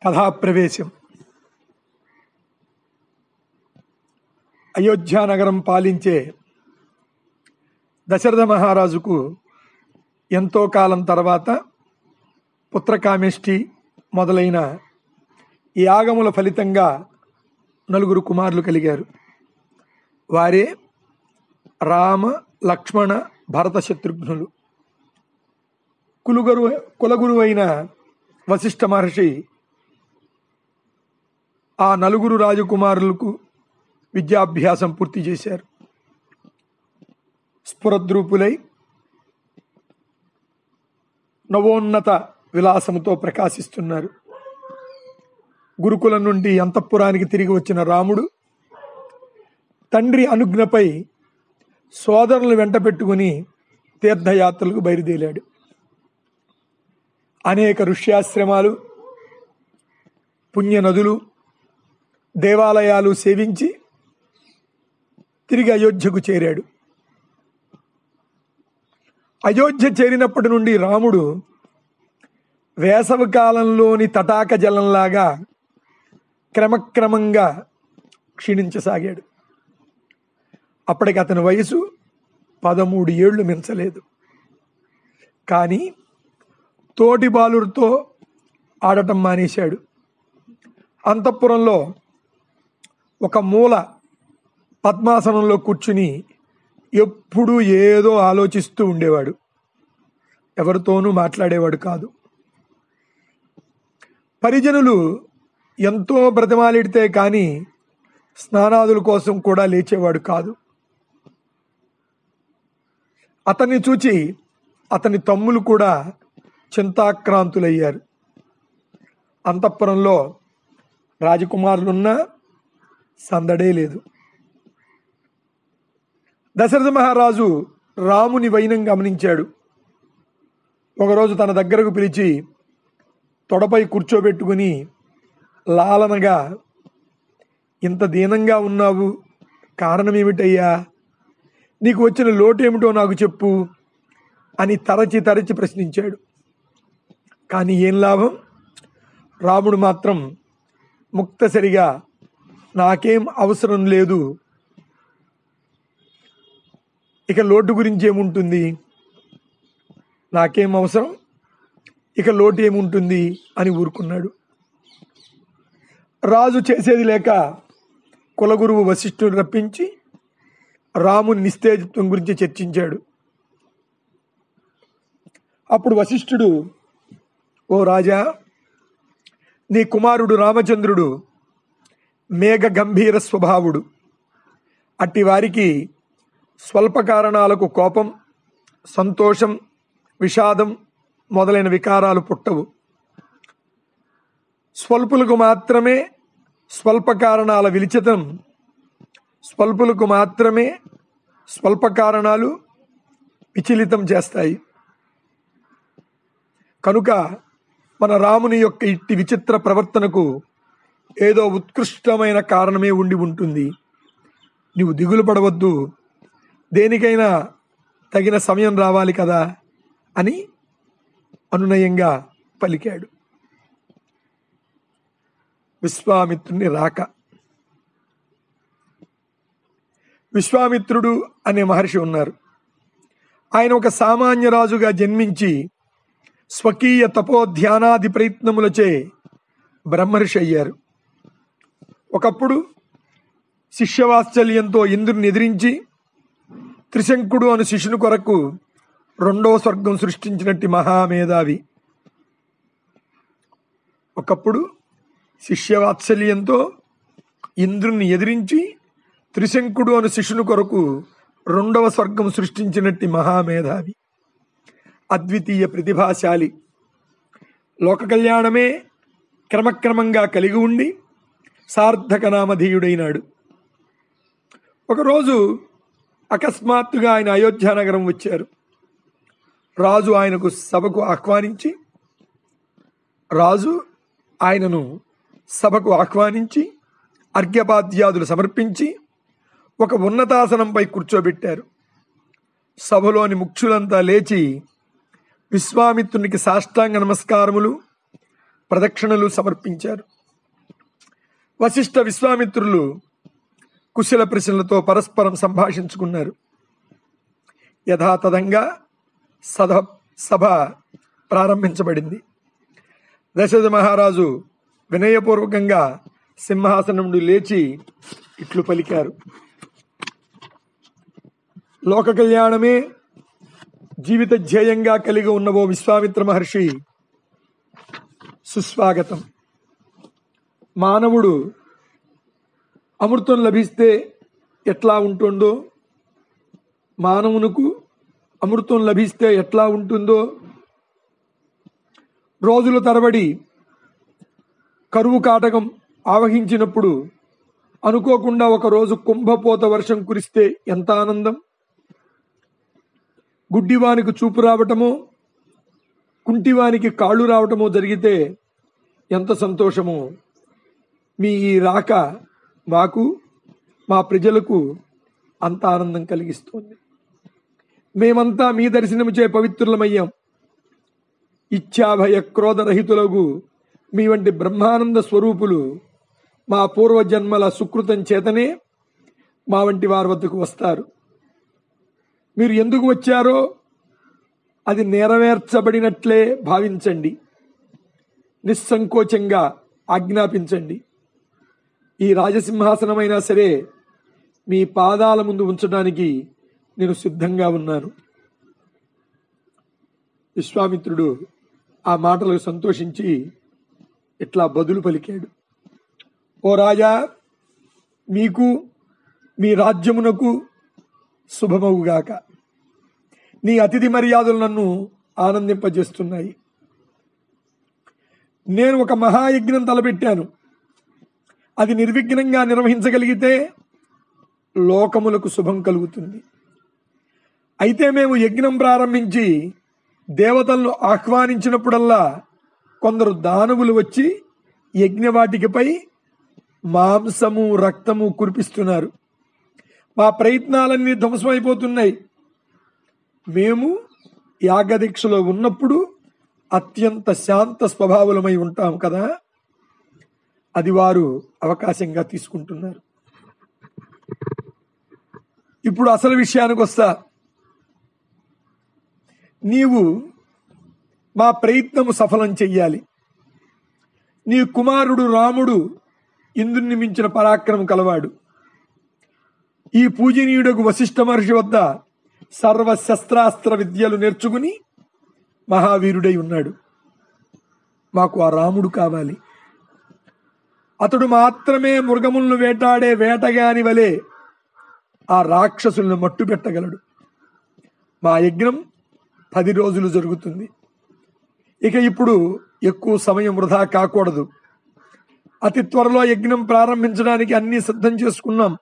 కథాప్రవేశం అయోధ్యానగరం పాలించే దశరథ మహారాజుకు ఎంతో కాలం తర్వాత పుత్రకామేష్టి మొదలైన ఈ యాగముల ఫలితంగా నలుగురు కుమారులు కలిగారు వారే రామ లక్ష్మణ భరత శత్రుఘ్నులు కులుగురు కులగురు అయిన వశిష్ఠ మహర్షి ఆ నలుగురు రాజకుమారులకు విద్యాభ్యాసం పూర్తి చేశారు స్ఫురద్రూపులై నవోన్నత విలాసముతో ప్రకాశిస్తున్నారు గురుకులం నుండి అంతఃపురానికి తిరిగి వచ్చిన రాముడు తండ్రి అనుజ్ఞపై సోదరులను వెంట పెట్టుకుని తీర్థయాత్రలకు బయలుదేరాడు అనేక ఋష్యాశ్రమాలు పుణ్య నదులు దేవాలయాలు సేవించి తిరిగి అయోధ్యకు చేరాడు అయోధ్య చేరినప్పటి నుండి రాముడు వేసవి కాలంలోని తటాక జలంలాగా క్రమక్రమంగా క్షీణించసాగాడు అప్పటికి అతని వయసు పదమూడు ఏళ్లు మించలేదు కానీ తోటి బాలుడితో ఆడటం మానేశాడు అంతఃపురంలో ఒక మూల పద్మాసనంలో కూర్చుని ఎప్పుడూ ఏదో ఆలోచిస్తూ ఉండేవాడు ఎవరితోనూ మాట్లాడేవాడు కాదు పరిజనులు ఎంతో బ్రతిమాలిడితే కానీ స్నానాదుల కోసం కూడా లేచేవాడు కాదు అతన్ని చూచి అతని తమ్ములు కూడా చింతాక్రాంతులయ్యారు అంతఃపురంలో రాజకుమారులున్నా సందడే లేదు దశరథ మహారాజు రాముని వైనం గమనించాడు ఒకరోజు తన దగ్గరకు పిలిచి తొడపై కూర్చోబెట్టుకుని లాలనగా ఇంత దీనంగా ఉన్నావు కారణమేమిటయ్యా నీకు వచ్చిన లోటేమిటో నాకు చెప్పు అని తరచి తరచి ప్రశ్నించాడు కానీ ఏం లాభం రాముడు మాత్రం ముక్తసరిగా నాకేం అవసరం లేదు ఇక లోటు గురించి ఏముంటుంది నాకేం అవసరం ఇక లోటు ఏముంటుంది అని ఊరుకున్నాడు రాజు చేసేది లేక కులగురువు వశిష్ఠుని రప్పించి రాముని నిస్తేజత్వం గురించి చర్చించాడు అప్పుడు వశిష్ఠుడు ఓ రాజా నీ కుమారుడు రామచంద్రుడు మేఘ గంభీర స్వభావుడు అట్టి వారికి స్వల్ప కారణాలకు కోపం సంతోషం విషాదం మొదలైన వికారాలు పుట్టవు స్వల్పులకు మాత్రమే స్వల్ప కారణాల విలిచితం స్వల్పులకు మాత్రమే స్వల్ప కారణాలు విచలితం చేస్తాయి కనుక మన రాముని యొక్క ఇట్టి విచిత్ర ప్రవర్తనకు ఏదో ఉత్కృష్టమైన కారణమే ఉండి ఉంటుంది నీవు దిగులు పడవద్దు దేనికైనా తగిన సమయం రావాలి కదా అని అనునయంగా పలికాడు విశ్వామిత్రుని రాక విశ్వామిత్రుడు అనే మహర్షి ఉన్నారు ఆయన ఒక సామాన్య రాజుగా జన్మించి స్వకీయ తపోధ్యానాది ప్రయత్నములచే బ్రహ్మర్షి అయ్యారు ఒకప్పుడు శిష్యవాత్సల్యంతో ఇంద్రుని ఎదిరించి త్రిశంకుడు అను శిష్యుని కొరకు రెండవ స్వర్గం సృష్టించినట్టి మహామేధావి ఒకప్పుడు శిష్యవాత్సల్యంతో ఇంద్రుని ఎదిరించి త్రిశంకుడు అను శిష్యుని కొరకు రెండవ స్వర్గం సృష్టించినట్టి మహామేధావి అద్వితీయ ప్రతిభాశాలి లోక కళ్యాణమే క్రమక్రమంగా కలిగి ఉండి సార్థక నామధేయుడైనాడు ఒకరోజు అకస్మాత్తుగా ఆయన అయోధ్యానగరం వచ్చారు రాజు ఆయనకు సభకు ఆహ్వానించి రాజు ఆయనను సభకు ఆహ్వానించి అర్ఘ్యపాద్యాదులు సమర్పించి ఒక ఉన్నతాసనంపై కూర్చోబెట్టారు సభలోని ముఖ్యులంతా లేచి విశ్వామిత్రునికి సాష్టాంగ నమస్కారములు ప్రదక్షిణలు సమర్పించారు వశిష్ఠ విశ్వామిత్రులు కుశల ప్రశ్నలతో పరస్పరం సంభాషించుకున్నారు యథాతథంగా సభ సభ ప్రారంభించబడింది దశరథ మహారాజు వినయపూర్వకంగా సింహాసనం నుండి లేచి ఇట్లు పలికారు లోక కళ్యాణమే జీవిత ధ్యేయంగా కలిగి ఉన్న ఓ విశ్వామిత్ర మహర్షి సుస్వాగతం మానవుడు అమృతం లభిస్తే ఎట్లా ఉంటుందో మానవునకు అమృతం లభిస్తే ఎట్లా ఉంటుందో రోజుల తరబడి కరువు కాటకం ఆవహించినప్పుడు అనుకోకుండా ఒక రోజు కుంభపోత వర్షం కురిస్తే ఎంత ఆనందం గుడ్డివానికి చూపు రావటమో కుంటివానికి కాళ్ళు రావటమో జరిగితే ఎంత సంతోషమో మీ ఈ రాక మాకు మా ప్రజలకు అంత ఆనందం కలిగిస్తోంది మేమంతా మీ దర్శనముచే పవిత్రులమయ్యాం ఇచ్ఛాభయ క్రోధరహితులకు మీ వంటి బ్రహ్మానంద స్వరూపులు మా పూర్వజన్మల సుకృతం చేతనే మా వంటి వారి వద్దకు వస్తారు మీరు ఎందుకు వచ్చారో అది నెరవేర్చబడినట్లే భావించండి నిస్సంకోచంగా ఆజ్ఞాపించండి ఈ రాజసింహాసనమైనా సరే మీ పాదాల ముందు ఉంచడానికి నేను సిద్ధంగా ఉన్నాను విశ్వామిత్రుడు ఆ మాటలకు సంతోషించి ఇట్లా బదులు పలికాడు ఓ రాజా మీకు మీ రాజ్యమునకు శుభమవుగాక నీ అతిథి మర్యాదలు నన్ను ఆనందింపజేస్తున్నాయి నేను ఒక మహాయజ్ఞం తలపెట్టాను అది నిర్విఘ్నంగా నిర్వహించగలిగితే లోకములకు శుభం కలుగుతుంది అయితే మేము యజ్ఞం ప్రారంభించి దేవతలను ఆహ్వానించినప్పుడల్లా కొందరు దానవులు వచ్చి యజ్ఞవాటికపై మాంసము రక్తము కురిపిస్తున్నారు మా ప్రయత్నాలన్నీ ధ్వంసమైపోతున్నాయి మేము యాగదీక్షలో ఉన్నప్పుడు అత్యంత శాంత స్వభావులమై ఉంటాం కదా అది వారు అవకాశంగా తీసుకుంటున్నారు ఇప్పుడు అసలు విషయానికి వస్తా నీవు మా ప్రయత్నము సఫలం చెయ్యాలి నీ కుమారుడు రాముడు ఇంద్రుని మించిన పరాక్రమం కలవాడు ఈ పూజనీయుడకు వశిష్ఠ మహర్షి వద్ద సర్వ శస్త్రాస్త్ర విద్యలు నేర్చుకుని మహావీరుడై ఉన్నాడు మాకు ఆ రాముడు కావాలి అతడు మాత్రమే మృగములను వేటాడే వేటగాని వలె ఆ రాక్షసులను మట్టు పెట్టగలడు మా యజ్ఞం పది రోజులు జరుగుతుంది ఇక ఇప్పుడు ఎక్కువ సమయం వృధా కాకూడదు అతి త్వరలో యజ్ఞం ప్రారంభించడానికి అన్ని సిద్ధం చేసుకున్నాం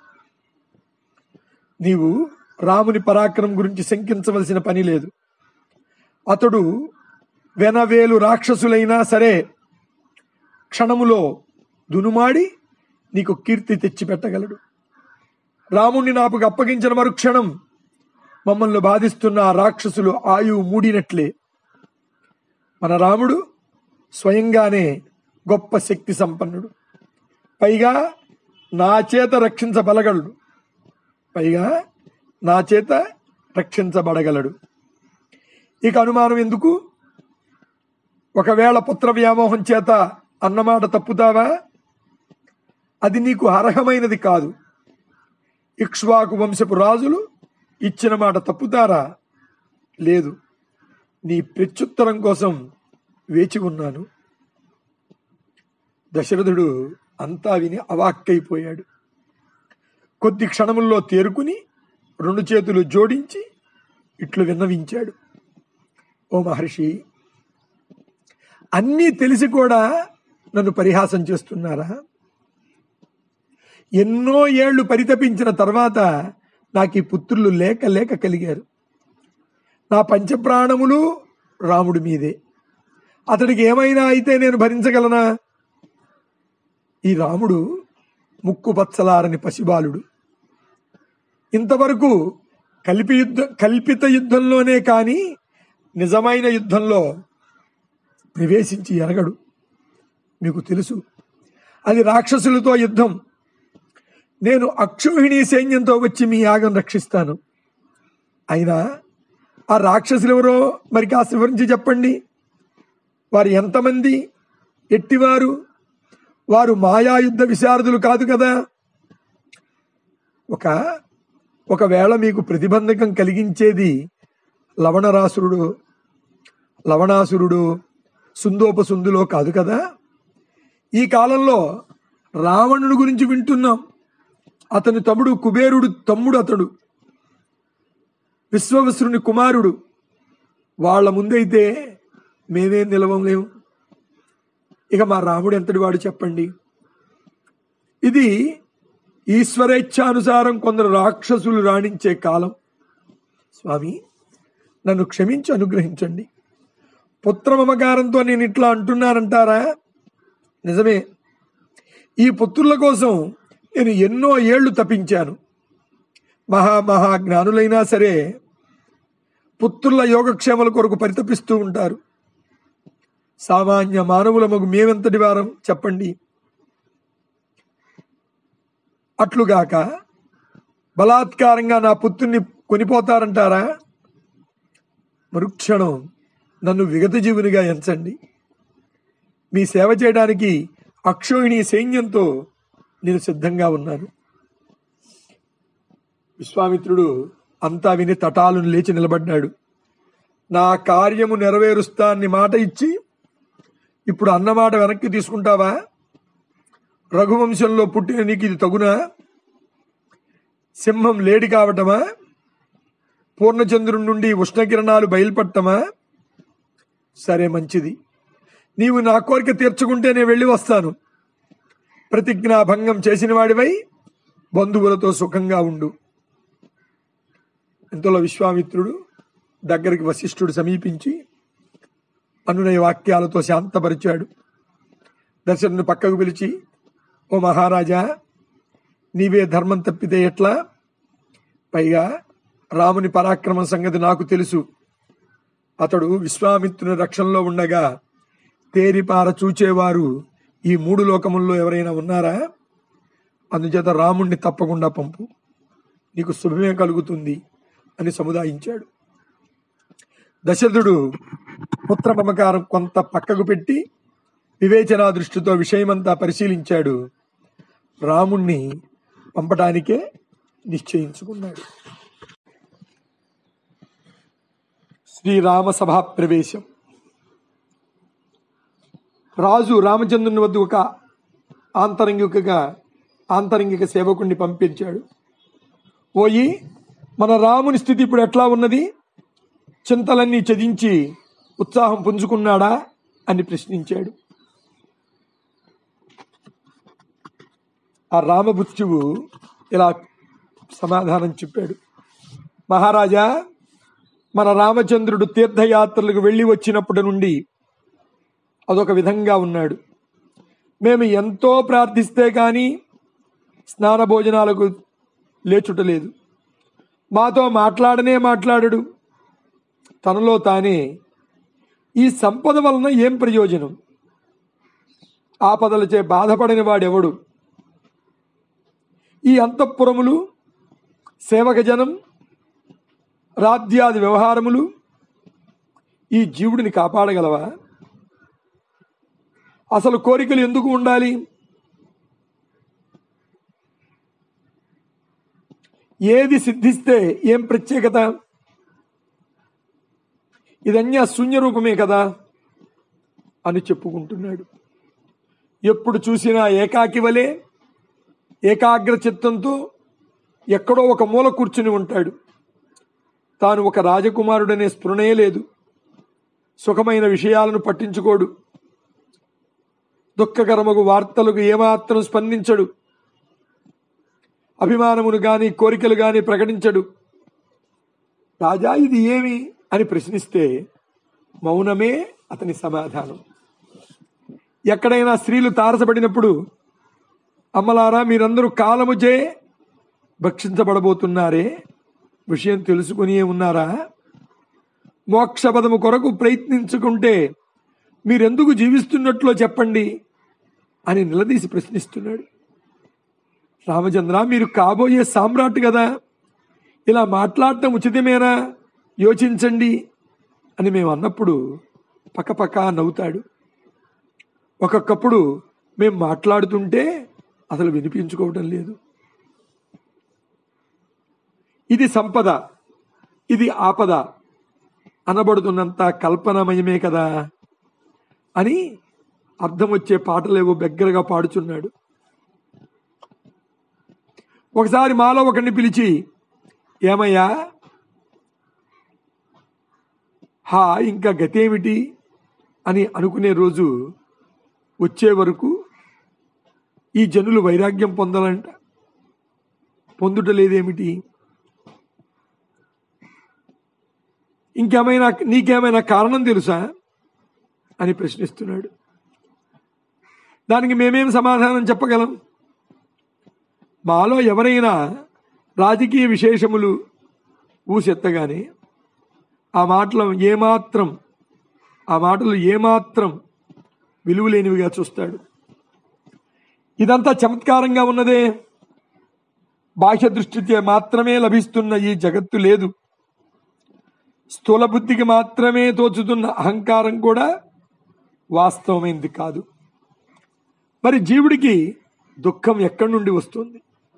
నీవు రాముని పరాక్రమం గురించి శంకించవలసిన పని లేదు అతడు వెనవేలు రాక్షసులైనా సరే క్షణములో దునుమాడి నీకు కీర్తి తెచ్చిపెట్టగలడు రాముణ్ణి నాకు అప్పగించిన మరుక్షణం మమ్మల్ని బాధిస్తున్న ఆ రాక్షసులు ఆయువు మూడినట్లే మన రాముడు స్వయంగానే గొప్ప శక్తి సంపన్నుడు పైగా నా చేత రక్షించబలగలడు పైగా నా చేత రక్షించబడగలడు ఇక అనుమానం ఎందుకు ఒకవేళ పుత్ర వ్యామోహం చేత అన్నమాట తప్పుతావా అది నీకు అర్హమైనది కాదు ఇక్ష్వాకు వంశపు రాజులు ఇచ్చిన మాట తప్పుతారా లేదు నీ ప్రత్యుత్తరం కోసం వేచి ఉన్నాను దశరథుడు అంతా విని అవాక్కైపోయాడు కొద్ది క్షణముల్లో తేరుకుని రెండు చేతులు జోడించి ఇట్లు విన్నవించాడు ఓ మహర్షి అన్నీ తెలిసి కూడా నన్ను పరిహాసం చేస్తున్నారా ఎన్నో ఏళ్లు పరితపించిన తర్వాత నాకు ఈ పుత్రులు లేక లేక కలిగారు నా పంచప్రాణములు రాముడి మీదే అతడికి ఏమైనా అయితే నేను భరించగలనా ఈ రాముడు ముక్కు పచ్చలారని పసిబాలుడు ఇంతవరకు కల్పి యుద్ధ కల్పిత యుద్ధంలోనే కాని నిజమైన యుద్ధంలో ప్రవేశించి ఎరగడు మీకు తెలుసు అది రాక్షసులతో యుద్ధం నేను అక్షోహిణి సైన్యంతో వచ్చి మీ యాగం రక్షిస్తాను అయినా ఆ రాక్షసులు ఎవరో మరి కాస్త వివరించి చెప్పండి వారు ఎంతమంది ఎట్టివారు వారు మాయాయుద్ధ విశారదులు కాదు కదా ఒక ఒకవేళ మీకు ప్రతిబంధకం కలిగించేది లవణరాసురుడు లవణాసురుడు సుందోపసుందులో కాదు కదా ఈ కాలంలో రావణుడి గురించి వింటున్నాం అతని తమ్ముడు కుబేరుడు తమ్ముడు అతడు విశ్వవసురుని కుమారుడు వాళ్ళ ముందైతే మేమేం నిలవలేము ఇక మా రాముడు ఎంతటి వాడు చెప్పండి ఇది ఈశ్వరేచ్ఛానుసారం కొందరు రాక్షసులు రాణించే కాలం స్వామి నన్ను క్షమించి అనుగ్రహించండి పుత్ర మమకారంతో నేను ఇట్లా అంటున్నానంటారా నిజమే ఈ పుత్రుల కోసం నేను ఎన్నో ఏళ్లు తప్పించాను మహా మహా జ్ఞానులైనా సరే పుత్రుల యోగక్షేమల కొరకు పరితపిస్తూ ఉంటారు సామాన్య మానవుల మగు మేమెంతటి వారం చెప్పండి అట్లుగాక బలాత్కారంగా నా పుత్రుణ్ణి కొనిపోతారంటారా మరుక్షణం నన్ను విగత జీవునిగా ఎంచండి మీ సేవ చేయడానికి అక్షోహిణి సైన్యంతో నేను సిద్ధంగా ఉన్నాను విశ్వామిత్రుడు అంతా విని తటాలను లేచి నిలబడ్డాడు నా కార్యము నెరవేరుస్తా అని మాట ఇచ్చి ఇప్పుడు అన్నమాట వెనక్కి తీసుకుంటావా రఘువంశంలో పుట్టిన నీకు ఇది తగునా సింహం లేడి కావటమా పూర్ణచంద్రుడి నుండి ఉష్ణకిరణాలు బయలుపట్టమా సరే మంచిది నీవు నా కోరిక తీర్చుకుంటే నేను వెళ్ళి వస్తాను ప్రతిజ్ఞా భంగం చేసిన వాడివై బంధువులతో సుఖంగా ఉండు ఇంతలో విశ్వామిత్రుడు దగ్గరికి వశిష్ఠుడు సమీపించి అనునయ వాక్యాలతో శాంతపరిచాడు దశరథుని పక్కకు పిలిచి ఓ మహారాజా నీవే ధర్మం తప్పితే ఎట్లా పైగా రాముని పరాక్రమం సంగతి నాకు తెలుసు అతడు విశ్వామిత్రుని రక్షణలో ఉండగా తేరిపార చూచేవారు ఈ మూడు లోకముల్లో ఎవరైనా ఉన్నారా అందుచేత రాముణ్ణి తప్పకుండా పంపు నీకు శుభమే కలుగుతుంది అని సముదాయించాడు దశరథుడు పుత్ర మమకారం కొంత పక్కకు పెట్టి వివేచనా దృష్టితో విషయమంతా పరిశీలించాడు రాముణ్ణి పంపటానికే నిశ్చయించుకున్నాడు శ్రీరామ సభా ప్రవేశం రాజు రామచంద్రుని వద్ద ఒక ఆంతరంగికగా ఆంతరంగిక సేవకుణ్ణి పంపించాడు ఓయి మన రాముని స్థితి ఇప్పుడు ఎట్లా ఉన్నది చింతలన్నీ చదించి ఉత్సాహం పుంజుకున్నాడా అని ప్రశ్నించాడు ఆ రామబుత్యువు ఇలా సమాధానం చెప్పాడు మహారాజా మన రామచంద్రుడు తీర్థయాత్రలకు వెళ్ళి వచ్చినప్పటి నుండి అదొక విధంగా ఉన్నాడు మేము ఎంతో ప్రార్థిస్తే కానీ స్నాన భోజనాలకు లేచుటలేదు మాతో మాట్లాడనే మాట్లాడడు తనలో తానే ఈ సంపద వలన ఏం ప్రయోజనం ఆపదలచే బాధపడని వాడెవడు ఈ అంతఃపురములు సేవక జనం రాజ్యాది వ్యవహారములు ఈ జీవుడిని కాపాడగలవా అసలు కోరికలు ఎందుకు ఉండాలి ఏది సిద్ధిస్తే ఏం ప్రత్యేకత ఇదన్యా శూన్య రూపమే కదా అని చెప్పుకుంటున్నాడు ఎప్పుడు చూసినా ఏకాకి వలె ఏకాగ్ర చిత్తంతో ఎక్కడో ఒక మూల కూర్చుని ఉంటాడు తాను ఒక రాజకుమారుడనే స్ఫురణే లేదు సుఖమైన విషయాలను పట్టించుకోడు దుఃఖకరమగు వార్తలకు ఏమాత్రం స్పందించడు అభిమానమును గాని కోరికలు గాని ప్రకటించడు రాజా ఇది ఏమి అని ప్రశ్నిస్తే మౌనమే అతని సమాధానం ఎక్కడైనా స్త్రీలు తారసపడినప్పుడు అమ్మలారా మీరందరూ కాలముచే భక్షించబడబోతున్నారే విషయం తెలుసుకుని ఉన్నారా మోక్షపదము కొరకు ప్రయత్నించుకుంటే మీరెందుకు జీవిస్తున్నట్లో చెప్పండి అని నిలదీసి ప్రశ్నిస్తున్నాడు రామచంద్ర మీరు కాబోయే సామ్రాట్ కదా ఇలా మాట్లాడటం ఉచితమేనా యోచించండి అని మేము అన్నప్పుడు పక్కపక్క నవ్వుతాడు ఒక్కొక్కప్పుడు మేము మాట్లాడుతుంటే అసలు వినిపించుకోవటం లేదు ఇది సంపద ఇది ఆపద అనబడుతున్నంత కల్పనమయమే కదా అని అర్థం వచ్చే పాటలేవో బెగ్గరగా పాడుచున్నాడు ఒకసారి మాలో ఒకరిని పిలిచి ఏమయ్యా హా ఇంకా గతేమిటి అని అనుకునే రోజు వచ్చే వరకు ఈ జనులు వైరాగ్యం పొందాలంట పొందుట లేదేమిటి ఇంకేమైనా నీకేమైనా కారణం తెలుసా అని ప్రశ్నిస్తున్నాడు దానికి మేమేం సమాధానం చెప్పగలం మాలో ఎవరైనా రాజకీయ విశేషములు ఊసెత్తగానే ఆ మాటలు ఏమాత్రం ఆ మాటలు ఏమాత్రం విలువలేనివిగా చూస్తాడు ఇదంతా చమత్కారంగా ఉన్నదే బాహ్య దృష్టితో మాత్రమే లభిస్తున్న ఈ జగత్తు లేదు స్థూల బుద్ధికి మాత్రమే తోచుతున్న అహంకారం కూడా వాస్తవమైనది కాదు మరి జీవుడికి దుఃఖం ఎక్కడి నుండి వస్తుంది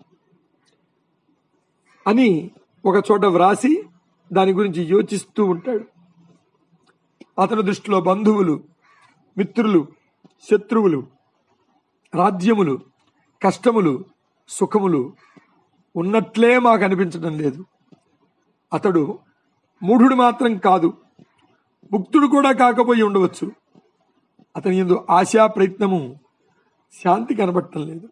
అని ఒక చోట వ్రాసి దాని గురించి యోచిస్తూ ఉంటాడు అతని దృష్టిలో బంధువులు మిత్రులు శత్రువులు రాజ్యములు కష్టములు సుఖములు ఉన్నట్లే మాకు అనిపించడం లేదు అతడు మూఢుడు మాత్రం కాదు ముక్తుడు కూడా కాకపోయి ఉండవచ్చు అతని ఎందు ఆశా ప్రయత్నము శాంతి కనబడటం లేదు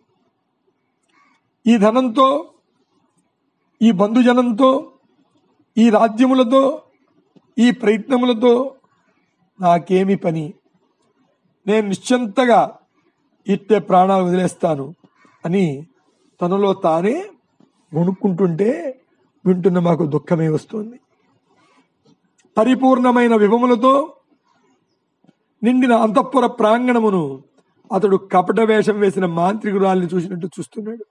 ఈ ధనంతో ఈ బంధుజనంతో ఈ రాజ్యములతో ఈ ప్రయత్నములతో నాకేమి పని నేను నిశ్చింతగా ఇట్టే ప్రాణాలు వదిలేస్తాను అని తనలో తానే వణుక్కుంటుంటే వింటున్న మాకు దుఃఖమే వస్తుంది పరిపూర్ణమైన విభములతో నిండిన అంతఃపుర ప్రాంగణమును అతడు కపట వేషం వేసిన మాంత్రికురాల్ని చూసినట్టు చూస్తున్నాడు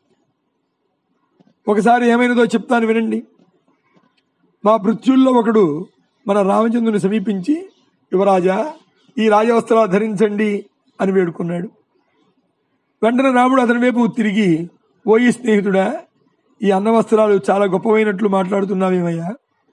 ఒకసారి ఏమైనదో చెప్తాను వినండి మా భృత్యుల్లో ఒకడు మన రామచంద్రుని సమీపించి యువరాజా ఈ రాజవస్త్రాలు ధరించండి అని వేడుకున్నాడు వెంటనే రాముడు అతని వైపు తిరిగి ఓయి స్నేహితుడా ఈ అన్న వస్త్రాలు చాలా గొప్పవైనట్లు మాట్లాడుతున్నావేమయ్యా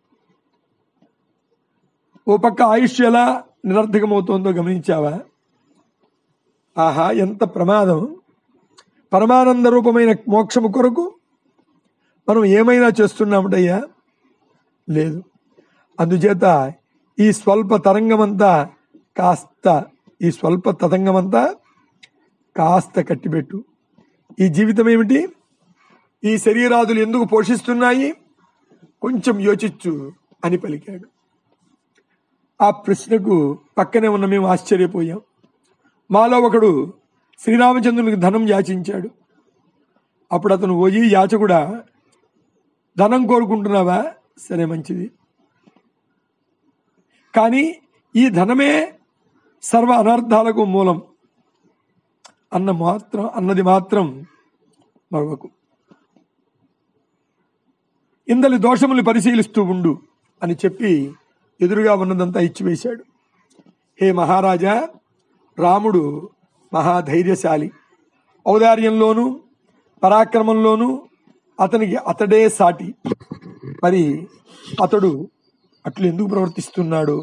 ఓ పక్క ఆయుష్ ఎలా నిరర్ధకమవుతోందో గమనించావా ఆహా ఎంత ప్రమాదం పరమానంద రూపమైన మోక్షము కొరకు మనం ఏమైనా చేస్తున్నామటయ్యా లేదు అందుచేత ఈ స్వల్ప తరంగమంతా కాస్త ఈ స్వల్ప తతంగమంతా కాస్త కట్టిపెట్టు ఈ జీవితం ఏమిటి ఈ శరీరాదులు ఎందుకు పోషిస్తున్నాయి కొంచెం యోచించు అని పలికాడు ఆ ప్రశ్నకు పక్కనే ఉన్న మేము ఆశ్చర్యపోయాం మాలో ఒకడు శ్రీరామచంద్రునికి ధనం యాచించాడు అప్పుడు అతను పోయి యాచకుడా ధనం కోరుకుంటున్నావా సరే మంచిది కానీ ఈ ధనమే సర్వ అనర్థాలకు మూలం అన్న మాత్రం అన్నది మాత్రం మరొకకు ఇందలి దోషములు పరిశీలిస్తూ ఉండు అని చెప్పి ఎదురుగా ఉన్నదంతా ఇచ్చివేశాడు హే మహారాజా రాముడు మహాధైర్యశాలి ఔదార్యంలోనూ పరాక్రమంలోనూ అతనికి అతడే సాటి మరి అతడు అట్లు ఎందుకు ప్రవర్తిస్తున్నాడు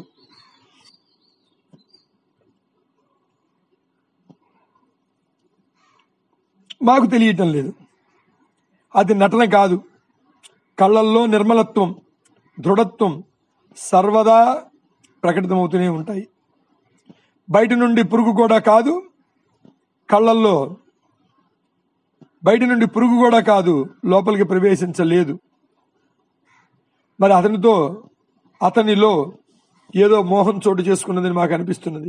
మాకు తెలియటం లేదు అది నటన కాదు కళ్ళల్లో నిర్మలత్వం దృఢత్వం సర్వదా ప్రకటితమవుతూనే ఉంటాయి బయట నుండి పురుగు కూడా కాదు కళ్ళల్లో బయట నుండి పురుగు కూడా కాదు లోపలికి ప్రవేశించలేదు మరి అతనితో అతనిలో ఏదో మోహం చోటు చేసుకున్నదని మాకు అనిపిస్తున్నది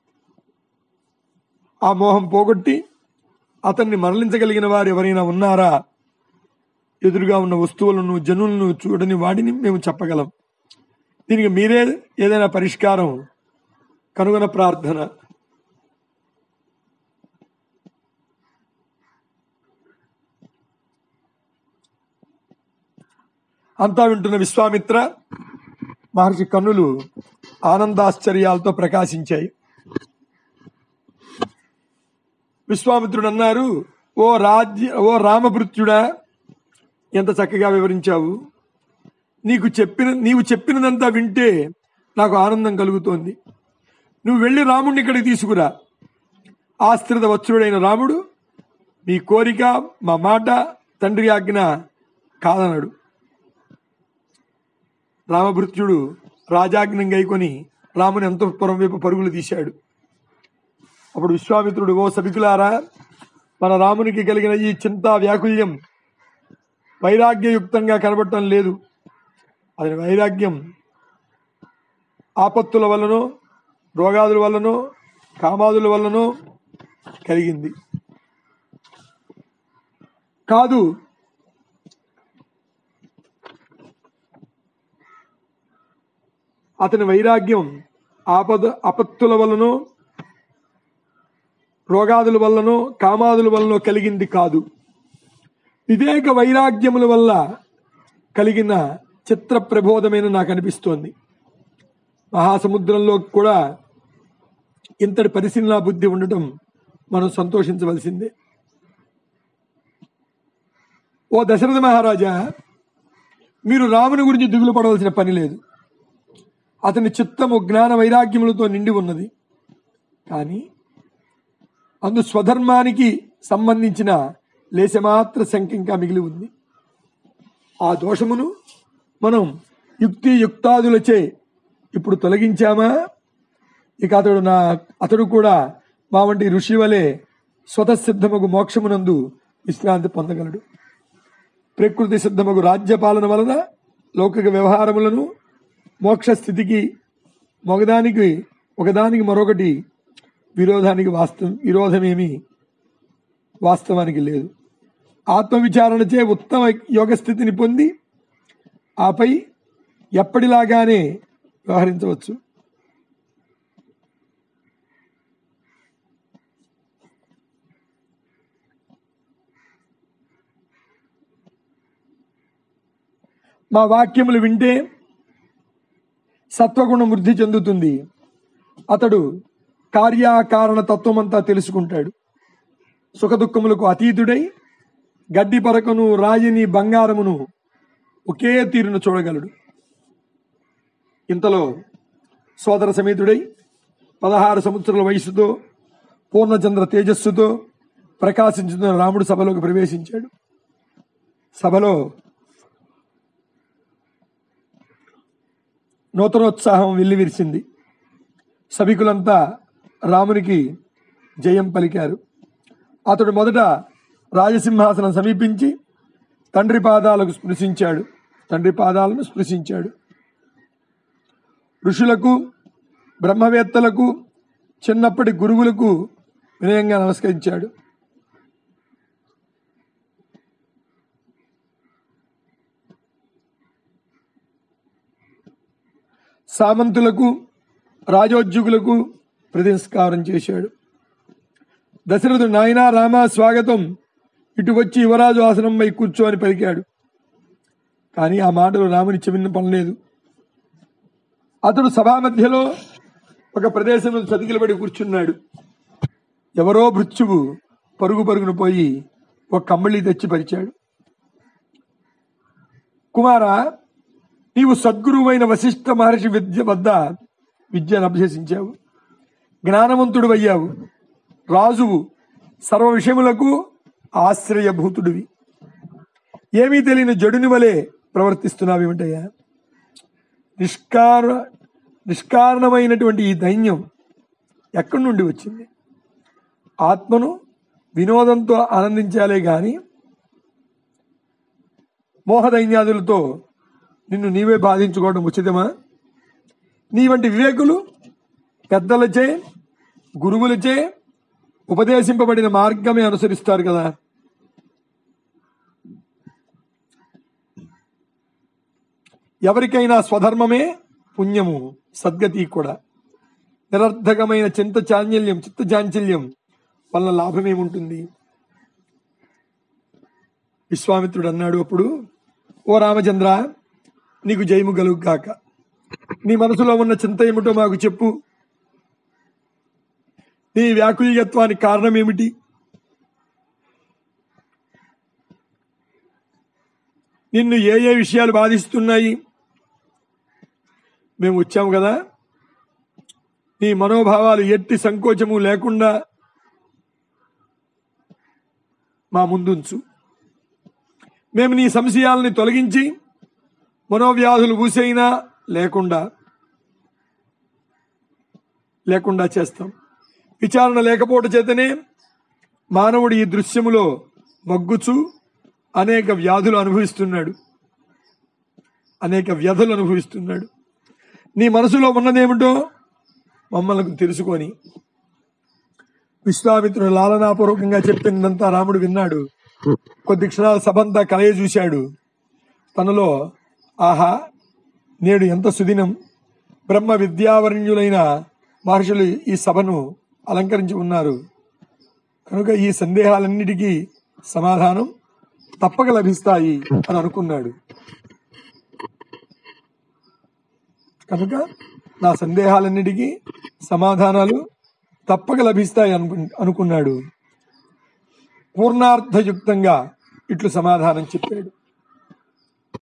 ఆ మోహం పోగొట్టి అతన్ని మరలించగలిగిన వారు ఎవరైనా ఉన్నారా ఎదురుగా ఉన్న వస్తువులను జనులను చూడని వాడిని మేము చెప్పగలం దీనికి మీరే ఏదైనా పరిష్కారం కనుగొన ప్రార్థన అంతా వింటున్న విశ్వామిత్ర మహర్షి కన్నులు ఆనందాశ్చర్యాలతో ప్రకాశించాయి విశ్వామిత్రుడు అన్నారు ఓ రాజ్య ఓ రామభృత్యుడా ఎంత చక్కగా వివరించావు నీకు చెప్పిన నీవు చెప్పినదంతా వింటే నాకు ఆనందం కలుగుతోంది నువ్వు వెళ్ళి రాముడిని ఇక్కడికి తీసుకురా ఆశ్రిత వత్సరుడైన రాముడు మీ కోరిక మా మాట తండ్రి ఆజ్ఞ కాదనడు రామభృత్యుడు రాజాజ్ఞం గైకొని రాముని అంతఃపురం వైపు పరుగులు తీశాడు అప్పుడు విశ్వామిత్రుడు ఓ సభికులారా మన రామునికి కలిగిన ఈ చింతా వ్యాకుల్యం వైరాగ్యయుక్తంగా కనబడటం లేదు అది వైరాగ్యం ఆపత్తుల వల్లనో రోగాదుల వల్లనో కామాదుల వల్లనో కలిగింది కాదు అతని వైరాగ్యం ఆపద అపత్తుల వల్లనో రోగాదుల వల్లనో కామాదుల వల్లనో కలిగింది కాదు వివేక వైరాగ్యముల వల్ల కలిగిన చిత్ర ప్రబోధమైన నాకు అనిపిస్తోంది మహాసముద్రంలో కూడా ఇంతటి పరిశీలన బుద్ధి ఉండటం మనం సంతోషించవలసిందే ఓ దశరథ మహారాజా మీరు రాముని గురించి దిగులు పడవలసిన పని లేదు అతని చిత్తము జ్ఞాన వైరాగ్యములతో నిండి ఉన్నది కానీ అందు స్వధర్మానికి సంబంధించిన లేశమాత్ర శంక ఇంకా మిగిలి ఉంది ఆ దోషమును మనం యుక్తి యుక్తాదులచే ఇప్పుడు తొలగించామా ఇక అతడు నా అతడు కూడా మా వంటి ఋషి వలె స్వతసిద్ధమగు మోక్షమునందు విశ్రాంతి పొందగలడు ప్రకృతి సిద్ధమగు రాజ్యపాలన వలన లౌకిక వ్యవహారములను మోక్ష స్థితికి మొగదానికి ఒకదానికి మరొకటి విరోధానికి వాస్తవం విరోధమేమి వాస్తవానికి లేదు ఆత్మవిచారణచే ఉత్తమ యోగ స్థితిని పొంది ఆపై ఎప్పటిలాగానే వ్యవహరించవచ్చు మా వాక్యములు వింటే సత్వగుణం వృద్ధి చెందుతుంది అతడు కార్యాకారణ తత్వమంతా తెలుసుకుంటాడు సుఖదుఖములకు అతీతుడై గడ్డి పరకను రాయిని బంగారమును ఒకే తీరును చూడగలడు ఇంతలో సోదర సమేతుడై పదహారు సంవత్సరాల వయసుతో పూర్ణచంద్ర తేజస్సుతో ప్రకాశించుతున్న రాముడు సభలోకి ప్రవేశించాడు సభలో నూతనోత్సాహం వెల్లివిరిసింది సభికులంతా రామునికి జయం పలికారు అతడు మొదట రాజసింహాసనం సమీపించి తండ్రి పాదాలకు స్పృశించాడు తండ్రి పాదాలను స్పృశించాడు ఋషులకు బ్రహ్మవేత్తలకు చిన్నప్పటి గురువులకు వినయంగా నమస్కరించాడు సామంతులకు రాజోద్యోగులకు ప్రతిస్కారం చేశాడు దశరథుడు నాయనా రామ స్వాగతం ఇటు వచ్చి యువరాజు ఆసనంపై కూర్చో అని పలికాడు కానీ ఆ మాటలు రాముని చెవిన పనలేదు అతడు సభా మధ్యలో ఒక ప్రదేశంలో చతికిలబడి కూర్చున్నాడు ఎవరో భృత్యువు పరుగు పరుగును పోయి ఒక కమ్మళి తెచ్చి పరిచాడు కుమారా నీవు సద్గురువైన వశిష్ఠ మహర్షి విద్య వద్ద విద్యను అభ్యసించావు జ్ఞానవంతుడు అయ్యావు రాజువు సర్వ విషయములకు ఆశ్రయభూతుడివి ఏమీ తెలియని జడుని వలె ప్రవర్తిస్తున్నావు ఏమిటయ్యా నిష్కార నిష్కారణమైనటువంటి ఈ దైన్యం ఎక్కడి నుండి వచ్చింది ఆత్మను వినోదంతో ఆనందించాలే గాని మోహదైన్యాదులతో నిన్ను నీవే బాధించుకోవడం ఉచితమా నీ వంటి వివేకులు పెద్దలచే గురువులచే ఉపదేశింపబడిన మార్గమే అనుసరిస్తారు కదా ఎవరికైనా స్వధర్మమే పుణ్యము సద్గతి కూడా నిరర్ధకమైన చింత చాంచల్యం చిత్త చాంచల్యం వల్ల లాభమేముంటుంది విశ్వామిత్రుడు అన్నాడు అప్పుడు ఓ రామచంద్ర నీకు జయము కలుగుగాక నీ మనసులో ఉన్న చింత ఏమిటో మాకు చెప్పు నీ వ్యాకుల్యత్వానికి కారణం ఏమిటి నిన్ను ఏ ఏ విషయాలు బాధిస్తున్నాయి మేము వచ్చాము కదా నీ మనోభావాలు ఎట్టి సంకోచము లేకుండా మా ముందుంచు మేము నీ సంశయాలని తొలగించి మనోవ్యాధులు ఊసైనా లేకుండా లేకుండా చేస్తాం విచారణ లేకపోవట చేతనే మానవుడు ఈ దృశ్యములో మగ్గుచు అనేక వ్యాధులు అనుభవిస్తున్నాడు అనేక వ్యధలు అనుభవిస్తున్నాడు నీ మనసులో ఉన్నదేమిటో మమ్మల్ని తెలుసుకొని విశ్వామిత్రుడు లాలనాపూర్వకంగా చెప్పిందంతా రాముడు విన్నాడు కొద్ది క్షణాల సభంతా కలయ చూశాడు తనలో ఆహా నేడు ఎంత సుదినం బ్రహ్మ విద్యావరణ్యులైన మహర్షులు ఈ సభను అలంకరించి ఉన్నారు కనుక ఈ సందేహాలన్నిటికీ సమాధానం తప్పక లభిస్తాయి అని అనుకున్నాడు కనుక నా సందేహాలన్నిటికీ సమాధానాలు తప్పక లభిస్తాయి అనుకు అనుకున్నాడు పూర్ణార్థయుక్తంగా ఇట్లు సమాధానం చెప్పాడు